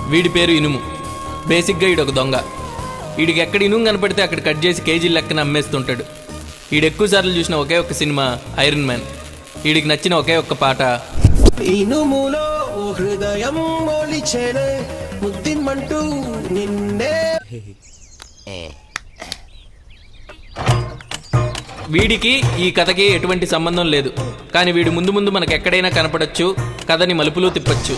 వీడి పేరు ఇనుము బేసిక్గా ఈడు ఒక దొంగ వీడికి ఎక్కడ ఇనుము కనపడితే అక్కడ కట్ చేసి కేజీల లెక్కన అమ్మేస్తుంటాడు వీడు ఎక్కువ సార్లు చూసిన ఒకే ఒక్క సినిమా ఐరన్ మ్యాన్ వీడికి నచ్చిన ఒకే ఒక్క పాట ఇనుములో ఓ హృదయం మొలిచెనే ముద్దిమ్మంటూ నిన్నే వీడికి ఈ కథకి ఎటువంటి సంబంధం లేదు కానీ వీడు ముందు ముందు మనకు ఎక్కడైనా కనపడచ్చు కథని మలుపులు తిప్పచ్చు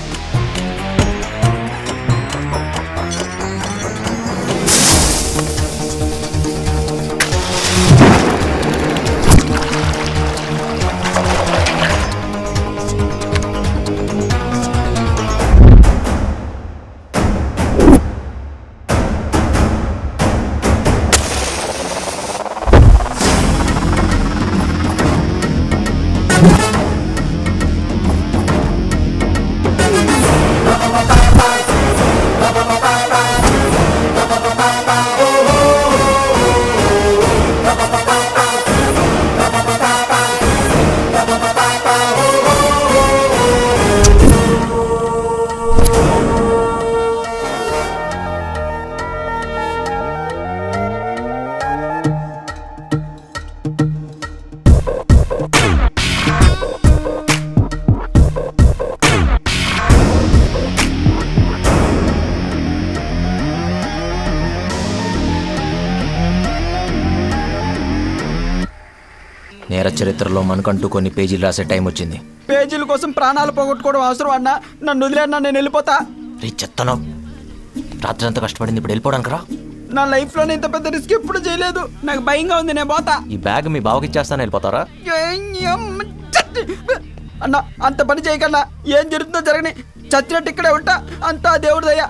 నేర చరిత్రలో మనకంటూ కొన్ని పేజీలు రాసే టైం వచ్చింది పేజీల కోసం ప్రాణాలు పోగొట్టుకోవడం అవసరం అన్నా నన్ను వదిలేనా నేను వెళ్ళిపోతా రే చెత్తను రాత్రి అంతా కష్టపడింది ఇప్పుడు వెళ్ళిపోవడానికి రా నా లైఫ్ లో ఇంత పెద్ద రిస్క్ ఎప్పుడు చేయలేదు నాకు భయంగా ఉంది నేను పోతా ఈ బ్యాగ్ మీ బావకి ఇచ్చేస్తాను వెళ్ళిపోతారా అన్న అంత పని చేయకన్నా ఏం జరుగుతుందో జరగని చచ్చినట్టు ఇక్కడే ఉంటా అంతా దేవుడి దయ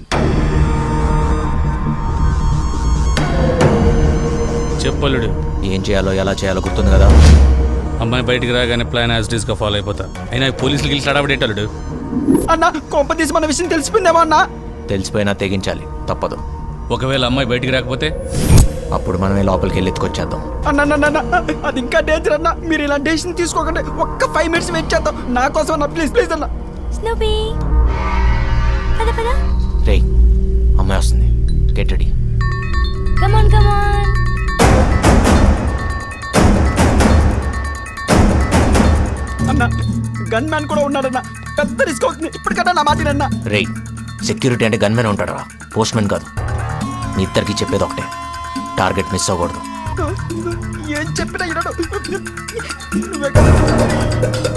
చెప్పలుడు ఏం చేయాలో ఎలా చేయాలో గుర్తుంది కదా అమ్మాయి బయటికి రాగానే ప్లాన్ యాజ్ గా ఫాలో అయిపోతా అయినా ఈ పోలీసులకి వెళ్ళి తడబడేటలుడు అన్న కొంప తీసి మన విషయం తెలిసిపోయిందేమో అన్నా తెలిసిపోయినా తెగించాలి తప్పదు ఒకవేళ అమ్మాయి బయటికి రాకపోతే అప్పుడు మనమే లోపలికి వెళ్ళి ఎత్తుకొచ్చేద్దాం అన్న అన్న, అన్న, అన్న, అది ఇంకా డేంజర్ అన్న మీరు ఇలా డెసిషన్ తీసుకోకండి ఒక్క ఫైవ్ మినిట్స్ వెయిట్ చేద్దాం నా కోసం అన్న ప్లీజ్ ప్లీజ్ అన్న స్నూపీ పద పద రేయ్ అమ్మాయి వస్తుంది గెట్ రెడీ కమాన్ కమాన్ అన్న గన్ మ్యాన్ కూడా ఉన్నాడన్న పెద్ద రిస్క్ అవుతుంది ఇప్పటికన్నా నా మాట అన్న రేయ్ సెక్యూరిటీ అంటే గన్మెన్ ఉంటాడరా పోస్ట్మెన్ కాదు మీ ఇద్దరికి చెప్పేది ఒకటే టార్గెట్ మిస్ అవ్వకూడదు ఏం చెప్పినా ఇనడు నువ్వే కదా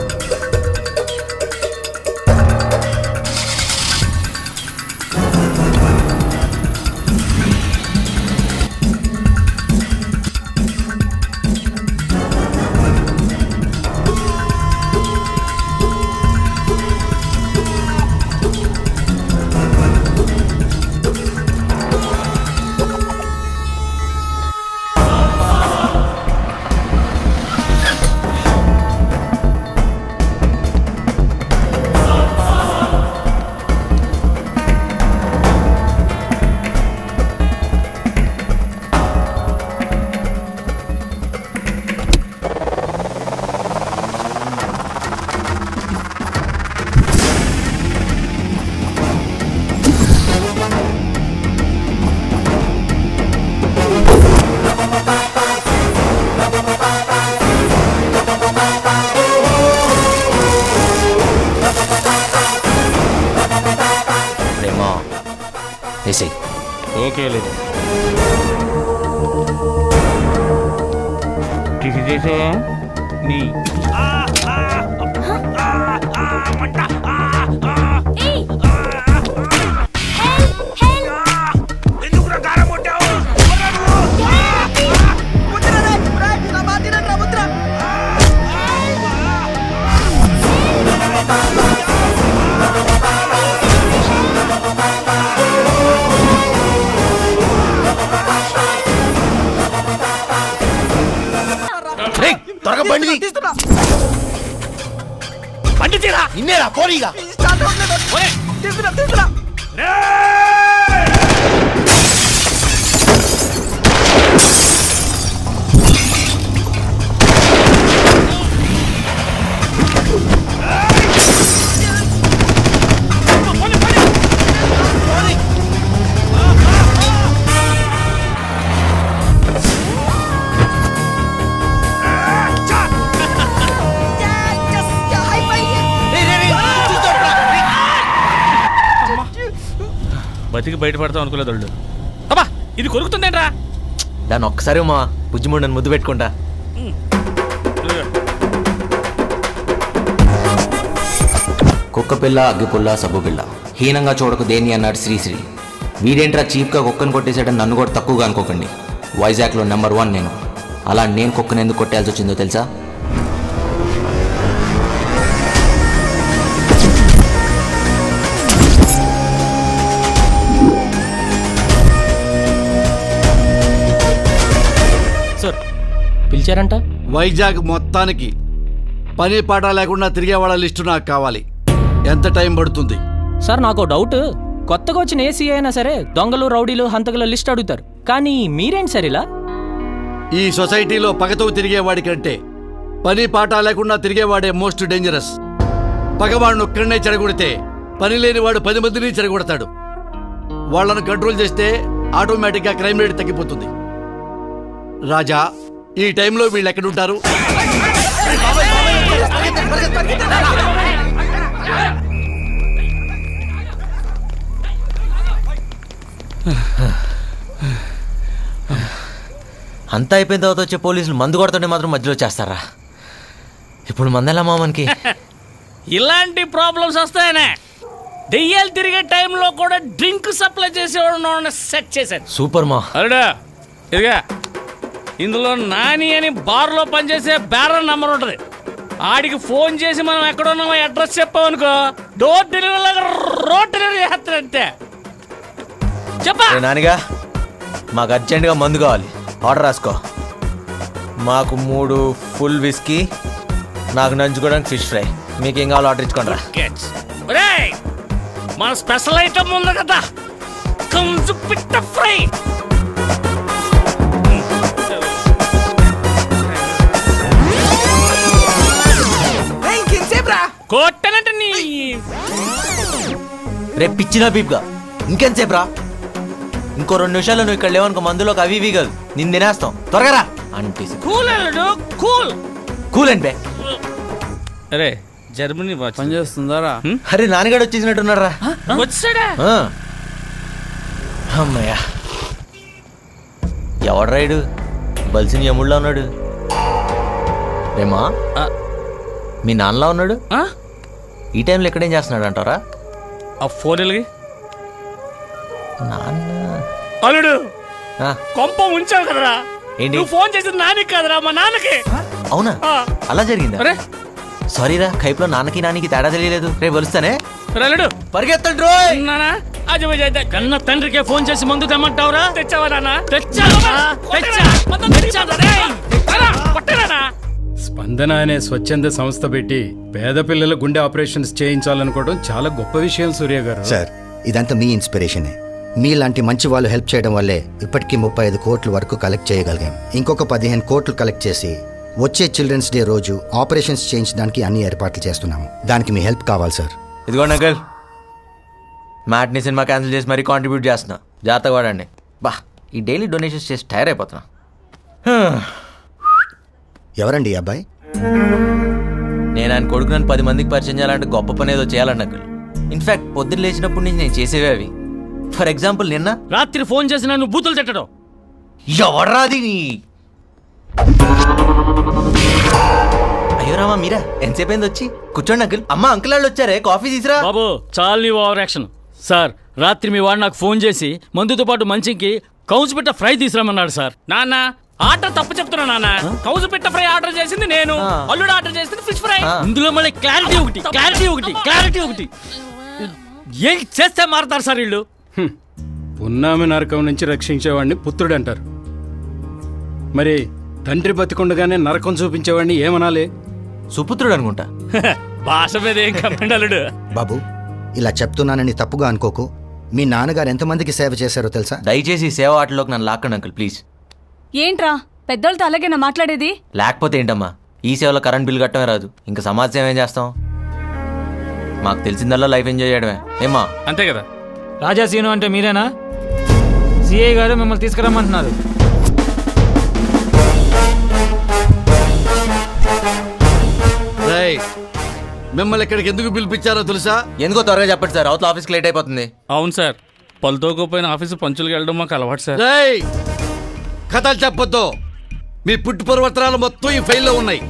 ప్రేమ వేసేయ్ ఓకే లేదు చేసావా నీ ఏయ్ హెల్ప్ హెల్ప్ రేయ్, త్వరగా బండి తీ. తీస్తున్నా బండి తీరా ఇన్నేరా పోనీగా స్టార్ట్ అవ్వట్లేదు తీస్తున్నా తీస్తున్నా బతికి బయటపడతాం అనుకోలేదు వాళ్ళు అబ్బా ఇది కొరుకుతుందేంట్రా దాన్ని ఒక్కసారి మా బుజ్జిముండని ముద్దు పెట్టుకుంటా కుక్క పిల్ల అగ్గిపుల్ల సబ్బు పిల్ల హీనంగా చూడకు దేని అన్నాడు శ్రీశ్రీ వీడేంట్రా చీప్గా కుక్కను కొట్టేసాడని నన్ను కూడా తక్కువగా అనుకోకండి వైజాగ్లో నెంబర్ వన్ నేను అలా నేను కుక్కను ఎందుకు కొట్టాల్సి వచ్చిందో తెలుసా సార్ పిలిచారంట వైజాగ్ మొత్తానికి పని పాట లేకుండా తిరిగే వాళ్ళ లిస్టు నాకు కావాలి ఎంత టైం పడుతుంది సార్ నాకు డౌట్ కొత్తగా వచ్చిన ఏసీ అయినా సరే దొంగలు రౌడీలు హంతకుల లిస్ట్ అడుగుతారు కానీ మీరేంటి సార్ ఇలా ఈ సొసైటీలో పగతో తిరిగేవాడి కంటే పని పాట లేకుండా తిరిగేవాడే మోస్ట్ డేంజరస్ పగవాడిని ఒక్కడనే చెడగొడితే పని లేనివాడు పది మందిని చెడగొడతాడు వాళ్ళను కంట్రోల్ చేస్తే ఆటోమేటిక్గా క్రైమ్ రేట్ తగ్గిపోతుంది రాజా ఈ టైంలో వీళ్ళు ఎక్కడుంటారు అంతా అయిపోయిన తర్వాత వచ్చే పోలీసులు మందు కొడుతుంటే మాత్రం మధ్యలో చేస్తారా ఇప్పుడు మందెలా మామనికి ఇలాంటి ప్రాబ్లమ్స్ వస్తాయనే దెయ్యాలు తిరిగే టైంలో కూడా డ్రింక్ సప్లై చేసేవాడు సెట్ చేశాను సూపర్ మా అరుడా ఇదిగా ఇందులో నాని అని బార్లో పనిచేసే బ్యారర్ నంబర్ ఉంటుంది ఆడికి ఫోన్ చేసి మనం ఎక్కడ ఉన్నామో అడ్రస్ చెప్పామనుకో డోర్ డెలివరీ లాగా రోడ్ డెలివరీ చేస్తాడంతే చెప్పా ఏ నానిగా మాకు అర్జెంటుగా మందు కావాలి ఆర్డర్ రాసుకో మాకు మూడు ఫుల్ విస్కీ నాకు నంచుకోవడానికి ఫిష్ ఫ్రై మీకు ఏం కావాలో ఆర్డర్ ఇచ్చుకోండి రా Kids. ఒరేయ్ మన స్పెషల్ ఐటమ్ ఉంది కదా కంచు పిట్ట ఫ్రై కొట్టనంటే నీ రేపు పిచ్చిన పీప్గా ఇంకెంతసేపు రా ఇంకో రెండు నిమిషాలు నువ్వు ఇక్కడ లేవనుకో మందులోకి అవి ఇవి కాదు నిన్ను తినేస్తాం త్వరగా రా అంటే కూల్ అల్లుడు కూల్ కూల్ అండి బే అరే జర్మనీ పని చేస్తుందారా అరే నాన్నగాడు వచ్చేసినట్టున్నాడు రా వచ్చాడా ఆ. అమ్మయ్యా ఎవడు రైడు బలిసిన యముళ్ళ ఉన్నాడు రేమా ఆ. మీ నాన్నలా ఉన్నాడు ఆ? ఈ టైంలో ఎక్కడేం చేస్తున్నాడు అంటారా ఆ ఫోన్ ఎలిగి నాన్న అల్లుడు ఆ, కొంప ఉంచావు కదరా ఏంటి? నువ్వు ఫోన్ చేసింది నానికి కదరా మా నాన్నకి అవునా ఆ. అలా జరిగిందా అరే సారీరా కైప్లో నాన్నకి నానికి తేడా తెలియలేదు రేపు వలుస్తానే రే అల్లుడు పరిగెత్తండి రోయ్ నానా అజయ్ అయితే కన్న తండ్రికే ఫోన్ చేసి మందు తెమ్మంటావురా తెచ్చావా నాన్న తెచ్చావా తెచ్చా మొత్తం తెచ్చాను రేయ్. రారా, పట్టరానా? స్పందన అనే స్వచ్ఛంద సంస్థ పెట్టి పేద పిల్లల గుండె ఆపరేషన్స్ చేయించాలనుకోవడం చాలా గొప్ప విషయం సూర్య గారు సార్ ఇదంతా మీ ఇన్స్పిరేషనే మీలాంటి మంచి వాళ్ళు హెల్ప్ చేయడం వల్లే ఇప్పటికీ ముప్పై ఐదు కోట్ల వరకు కలెక్ట్ చేయగలిగాం ఇంకొక పదిహేను కోట్లు కలెక్ట్ చేసి వచ్చే చిల్డ్రన్స్ డే రోజు ఆపరేషన్స్ చేయించడానికి అన్ని ఏర్పాట్లు చేస్తున్నాము దానికి మీ హెల్ప్ కావాలి సార్ ఇదిగోండి అంకల్ మ్యాట్ని సినిమా క్యాన్సిల్ చేసి మరీ కాంట్రిబ్యూట్ చేస్తున్నా జాగ్రత్తగా వాడండి బా ఈ డైలీ డొనేషన్స్ చేసి టైర్ అయిపోతున్నా ఎవరండి ఈ అబ్బాయి నేను ఆయన కొడుకు నన్ను పది మందికి పరిచయం చేయాలంటే గొప్ప పని ఏదో చేయాలండి అంకుల్ ఇన్ఫాక్ట్ పొద్దున్న లేచినప్పటి నుంచి నేను చేసేవే అవి ఫర్ ఎగ్జాంపుల్ నిన్న రాత్రి ఫోన్ చేసి నన్ను బూతులు తిట్టడం ఎవడ్రాది నీ అయ్యో రామా మీరా ఎంతసేపు అయింది వచ్చి కూర్చోండి అంకుల్ అమ్మ అంకుల్ వాళ్ళు వచ్చారే కాఫీ తీసురా బాబు చాలు నీ ఓవర్ యాక్షన్ సార్ రాత్రి మీ వాడు నాకు ఫోన్ చేసి మందుతో పాటు మంచికి కౌజు పెట్ట ఫ్రై తీసుకురమ్మన్నాడు సార్ నాన్న ఆర్డర్ తప్పు చెప్తున్నా నాన్న కౌజు పెట్ట ఫ్రై ఆర్డర్ చేసింది నేను ఆ. అల్లుడు ఆర్డర్ చేసింది ఫిష్ ఫ్రై ఆ. ఇందులో మళ్ళీ క్లారిటీ ఒకటి క్లారిటీ ఒకటి క్లారిటీ ఒకటి ఏం చేస్తే మారతారు సార్ వీళ్ళు హ్మ్. పున్నామి నరకం నుంచి రక్షించేవాడిని పుత్రుడు అంటారు మరి తండ్రి బతికుండగానే నరకం చూపించేవాడిని ఏమనాలి సుపుత్రుడు అనుకుంటా భాష మీద ఏం కమెంట్ అల్లుడు బాబు ఇలా చెప్తున్నానని తప్పుగా అనుకోకు మీ నాన్నగారు ఎంతమందికి సేవ చేశారో తెలుసా దయచేసి ఈ సేవ ఆటలోకి నన్ను లాక్కండి అంకుల్ ప్లీజ్ ఏంట్రా పెద్దోళ్ళతో అలాగేనా మాట్లాడేది లేకపోతే ఏంటమ్మా ఈ సేవలో కరెంట్ బిల్ కట్టమే రాదు ఇంకా సమాజ సేవ ఏం చేస్తాం మాకు తెలిసిందల్లా లైఫ్ ఎంజాయ్ చేయడమే ఏమా అంతే కదా రాజా సీను అంటే మీరేనా సిఐ గారు మిమ్మల్ని తీసుకురమ్మంటున్నారు రేయ్ మిమ్మల్ని ఇక్కడికి ఎందుకు పిలిపించారో తెలుసా ఎందుకో త్వరగా చెప్పండి సార్ అవతల ఆఫీస్కి లేట్ అయిపోతుంది అవును సార్ పలుతోకపోయిన ఆఫీసు పంచులకు వెళ్ళడం మాకు అలవాటు సార్ రేయ్ కథలు చెప్పొద్దు మీ పుట్టు పరివర్తనాలు మొత్తం ఈ ఫైల్లో ఉన్నాయి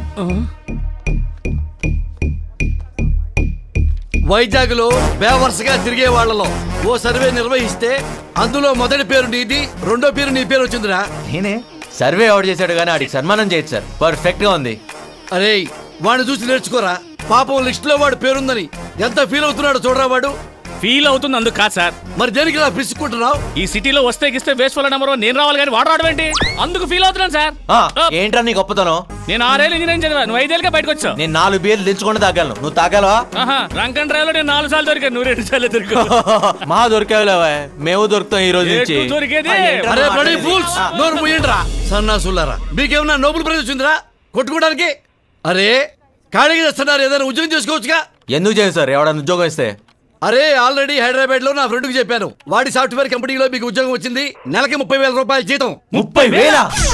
వైజాగ్లో బేవర్సగా తిరిగే వాళ్ళలో ఓ సర్వే నిర్వహిస్తే అందులో మొదటి పేరు నీది రెండో పేరు నీ పేరు వచ్చిందిరా నేనే సర్వే ఎవరు చేశాడు కానీ ఆడికి సన్మానం చేయొచ్చు సార్ పర్ఫెక్ట్ గా ఉంది అరే వాడిని చూసి నేర్చుకోరా పాపం లిస్ట్ లో వాడు పేరుందని ఎంత ఫీల్ అవుతున్నాడో చూడరా వాడు ఫీల్ అవుతుంది అందుకు కాదు సార్ మరి దేనికి ఇలా పిసుక్కుంటున్నావు ఈ సిటీలో వస్తే గిస్తే వేస్ట్ నెంబర్ నేను రావాలి కానీ వాడు రావడం ఏంటి అందుకు ఫీల్ అవుతున్నాను సార్ ఆ, ఏంట్రా నీ గొప్పతనం నేను ఆరేళ్ళు ఇంజనీరింగ్ చదివా నువ్వు ఐదేళ్ళకే బయటకు వచ్చావు నేను నాలుగు బీర్లు దించుకుంటే తాగలను నువ్వు తాగలవా ఆహా రంక్ అండ్ డ్రైవ్ లో నేను నాలుగు సార్లు దొరికాను నువ్వు రెండు సార్లు దొరికావు మా దొరికేవులేవా మేము దొరుకుతాం ఈ రోజు నుంచి ఎటు దొరికేది? ఆ, ఏంట్రా అరే నువ్వు బ్లడీ మాట్లాడేది? ఫూల్స్ ఆ. నోరు ముయ్యండిరా సన్నాసులారా మీకేమన్నా నోబుల్ ప్రైజ్ వచ్చిందిరా కొట్టుకోవడానికి అరే ఖాళీగా చేస్తున్నారు ఏదైనా ఉద్యోగం చేసుకోవచ్చుగా ఎందుకు చేయను సార్ ఎవడన్నా ఉద్యోగం ఇస్తే అరే ఆల్రెడీ హైదరాబాద్ లో నా ఫ్రెండ్ కి చెప్పాను వాడి సాఫ్ట్వేర్ కంపెనీలో మీకు ఉద్యోగం వచ్చింది నెలకి ముప్పై వేల రూపాయల జీతం ముప్పై వేల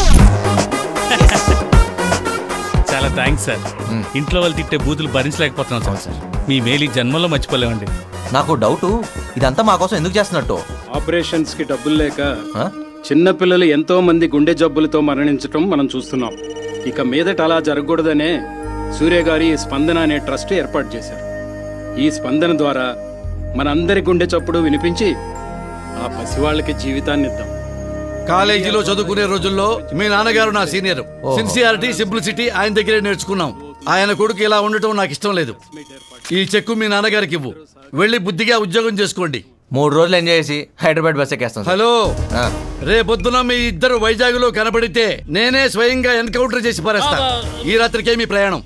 చాలా థ్యాంక్స్ సార్ ఇంట్లో వాళ్ళు తిట్టే బూతులు భరించలేకపోతున్నాం సార్ మీ మేలు ఈ జన్మలో మర్చిపోలేమండి నాకు డౌట్ ఇదంతా మా కోసం ఎందుకు చేస్తున్నట్టు ఆపరేషన్స్ కి డబ్బులు లేక చిన్న పిల్లలు ఎంతో మంది గుండె జబ్బులతో మరణించటం మనం చూస్తున్నాం ఇక మీదట అలా జరగకూడదనే సూర్య గారి ఈ స్పందన అనే ట్రస్ట్ ఏర్పాటు చేశారు ఈ స్పందన ద్వారా మనందరి గుండె చప్పుడు వినిపించి ఆ పసివాళ్ళకి జీవితాన్ని ఇద్దాం కాలేజీలో చదువుకునే రోజుల్లో మీ నాన్నగారు నా సీనియర్ సిన్సియారిటీ సింప్లిసిటీ ఆయన దగ్గరే నేర్చుకున్నాం ఆయన కొడుకు ఇలా ఉండటం నాకు ఇష్టం లేదు ఈ చెక్కు మీ నాన్నగారికి ఇవ్వు వెళ్ళి బుద్ధిగా ఉద్యోగం చేసుకోండి మూడు రోజులు ఎంజాయ్ చేసి హైదరాబాద్ బస్ ఎక్కేస్తాం సార్. హలో ఆ. రేపొద్దున మీ ఇద్దరు వైజాగ్ లో కనబడితే నేనే స్వయంగా ఎన్కౌంటర్ చేసి పారేస్తా ఈ రాత్రికే మీ ప్రయాణం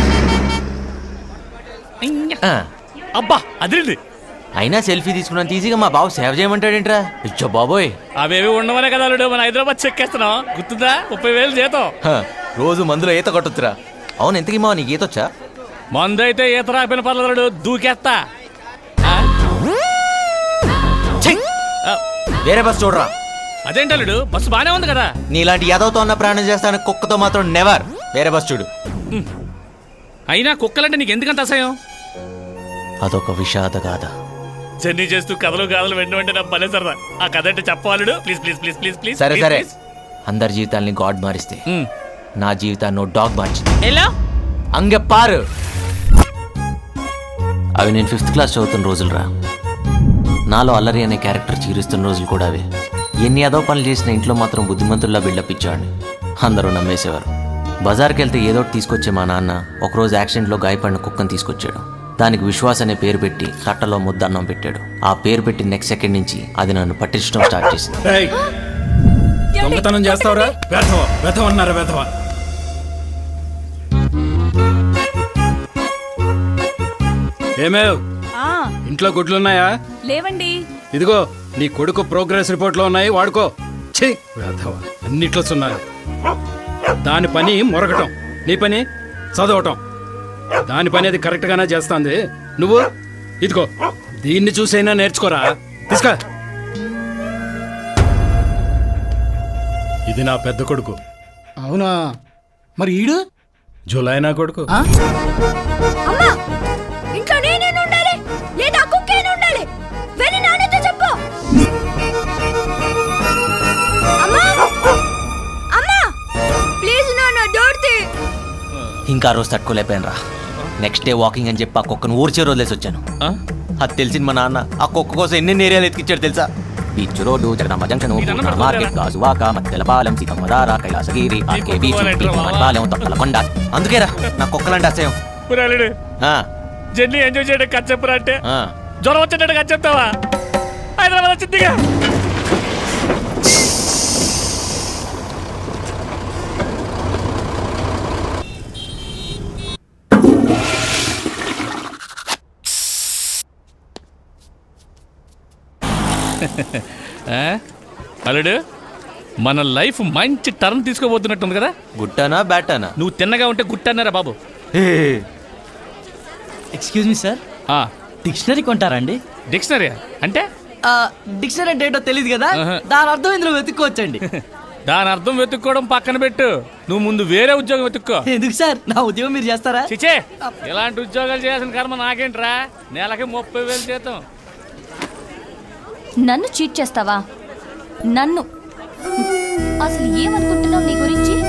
ఆ. అబ్బా అదిరింది అయినా సెల్ఫీ తీసుకున్నంత ఈజీగా మా బాబు సేవ చేయమంటాడేంట్రా ఇచ్చో బాబోయ్ అవేవి ఉండవనే కదా అల్లుడు మన హైదరాబాద్ చెక్కేస్తున్నాం గుర్తుందా ముప్పై వేలు జీతం హ, రోజు మందులో ఈత కొట్టొచ్చురా అవును ఎంతకి మా నీకు ఈత వచ్చా మందు అయితే ఈత రాకపోయిన పర్లేదు అల్లుడు, దూకేస్తా ఆ? ఆ, వేరే బస్ చూడరా అదేంటి అల్లుడు బస్సు బానే ఉంది కదా నీలాంటి యాదవ్తో ఉన్న ప్రాణం చేస్తాను కుక్కతో మాత్రం నెవర్ వేరే బస్ చూడు అయినా కుక్కలంటే నీకు ఎందుకంత అసహ్యం అదొక విషాద గాథ జర్నీ చేస్తూ కథలు గాథలు వెంట వెంట నా పనే సరదా ఆ కథ అంటే చెప్పవాలుడు please please please please please సరే ప్లీజ్, సరే ప్లీజ్. అందరి జీవితాల్ని గాడ్ మారిస్తే ఉమ్. నా జీవితాన్ని డాగ్ మార్చింది ఎలా అంగె పారు అవి నేను ఫిఫ్త్ క్లాస్ చదువుతున్న రోజులురా నాలో అల్లరి అనే క్యారెక్టర్ చీరుస్తున్న రోజులు కూడా అవే ఎన్ని అదో పనులు చేసిన ఇంట్లో మాత్రం బుద్ధిమంతుల్లా బిల్డప్ ఇచ్చాడు అందరూ నమ్మేసేవారు బజార్కి వెళ్తే ఏదో ఒకటి తీసుకొచ్చే మా నాన్న ఒకరోజు యాక్సిడెంట్లో గాయపడిన కుక్కను తీసుకొచ్చాడు దానికి విశ్వాస్ అనే పేరు పెట్టి తట్టలో ముద్ద అన్నం పెట్టాడు ఆ పేరు పెట్టి నెక్స్ట్ సెకండ్ నుంచి అది నన్ను పట్టించడం స్టార్ట్ చేసింది ఏయ్, దొంగతనం చేస్తావురా వెధవ వెధవ అన్నారా వెధవ ఏమేవ్ ఆ, ఇంట్లో గుడ్లున్నాయా లేవండి ఇదిగో నీ కొడుకు ప్రోగ్రెస్ రిపోర్ట్లో ఉన్నాయి వాడుకో ఛీ వెధవ అన్నిట్లో సున్నారు దాని పని మొరగటం నీ పని చదవటం దాని పని అది కరెక్ట్గానే చేస్తాంది నువ్వు ఇదిగో దీన్ని చూసైనా నేర్చుకోరా తీసుకో ఇది నా పెద్ద కొడుకు అవునా మరి ఈడు జులై నా కొడుకు అమ్మా ఇంట్లో నేనే ఉండాలి లేదా కుక్కేనే ఉండాలి వెళ్ళి నాన్నతో చెప్పు అమ్మా అమ్మా ప్లీజ్ నాన్న డోర్ తీ ఇంకా ఆ రోజు తట్టుకోలేకపోయాను రా నెక్స్ట్ డే వాకింగ్ అని చెప్పి ఆ కుక్కను ఊర్చే వదిలేసి వచ్చాను అది తెలిసింది మా నాన్న ఆ కుక్క కోసం ఎన్ని ఏరియాలు ఎత్తికిచ్చాడు తెలుసా beach road Jagadamba junction Poorna market Gajuwaka Mathyalapalem Seethammadhara Kailasagiri RK beach Palem Thokkalakonda అందుకేరా నా కుక్కలంటే అసహ్యం పురాలుడు ఆ, జర్నీ ఎంజాయ్ చేయడం కథ చెప్పురా అంటే ఆ. జ్వరం వచ్చేటట్టు కథ చెప్తావా హైదరాబాద్ వచ్చిందిగా ఆ? అల్లుడు మన లైఫ్ మంచి టర్న్ తీసుకోబోతున్నట్టుంది కదా గుట్టానా బ్యాటానా నువ్వు తిన్నగా ఉంటే గుట్టన్నారా బాబు ఎక్స్క్యూజ్ మీ సార్ డిక్షనరీ కొంటారండి డిక్షనరీ అంటే డిక్షనరీ అంటే ఏంటో తెలియదు కదా ఆహా. దాని అర్థం ఇందులో వెతుక్కోవచ్చండి దాని అర్థం వెతుక్కోవడం పక్కన పెట్టు నువ్వు ముందు వేరే ఉద్యోగం వెతుక్కో ఎందుకు సార్ నా ఉద్యోగం మీరు చేస్తారా చిచే ఇలాంటి ఉద్యోగాలు చేయాల్సిన కర్మ నాకేంట్రా నెలకి ముప్పై వేలు జీతం నన్ను చీట్ చేస్తావా నన్ను అసలు ఏమనుకుంటున్నావు నీ గురించి